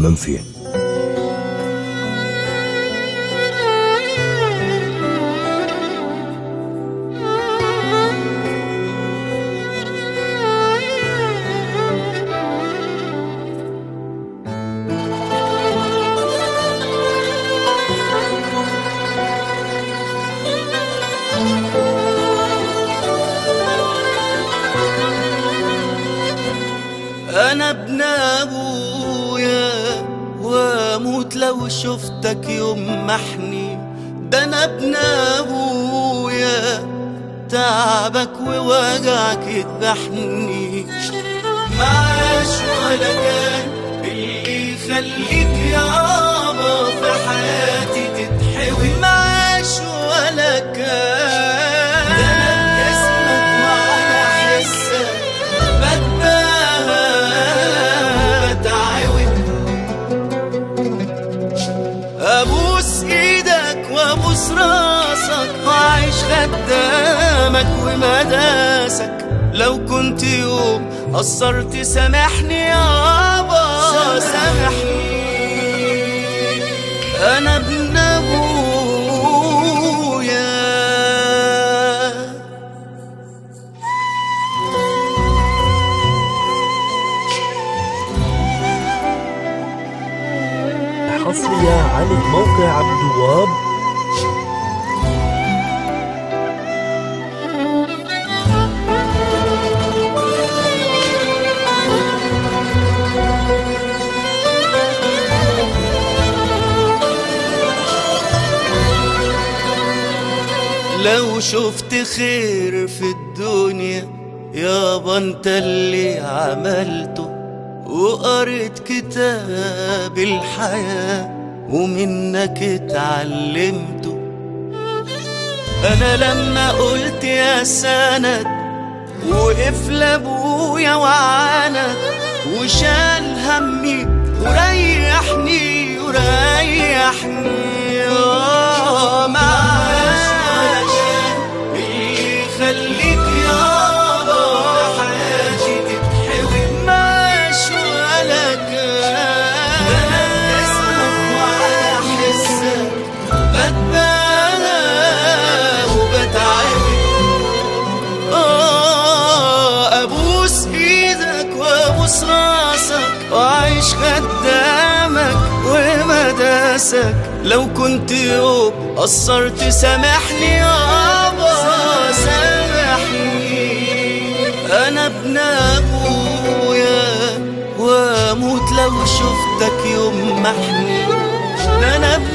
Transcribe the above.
المنفي انا ابن ابويا واموت لو شفتك يوم محني ده انا ابن ابويا تعبك ووجعك يذبحني معاش ولا كان اللي يخليك يابا في حياتي تتحوي معاش ولا كان ده انا باسمك وعلى حسك بتباهى وبتعود ابوس ايدك وابوس راسك واعيش خدامك ومداسك لو كنت يوم قصرت سامحني يابا سامحني انا ابن ابويا حصرية على موقع عبد الوهاب لو شفت خير في الدنيا يابا انت اللي عملته وقريت كتاب الحياة ومنك اتعلمته انا لما قلت يا سند وقف لابويا وعاند وشال همي وريحني وريحني آه، معاش ولا شيء يخليك يابا حياتي تتحوي معاش ولا كان اسمك وعلى حسك بتبالى وبتعب آه، ابوس ايدك وابوس راسك واعيش خدامك ومداسك لو كنت يوم قصرت سامحني يابا سامحني انا ابن ابويا واموت لو شفتك يوم محني ده انا ابن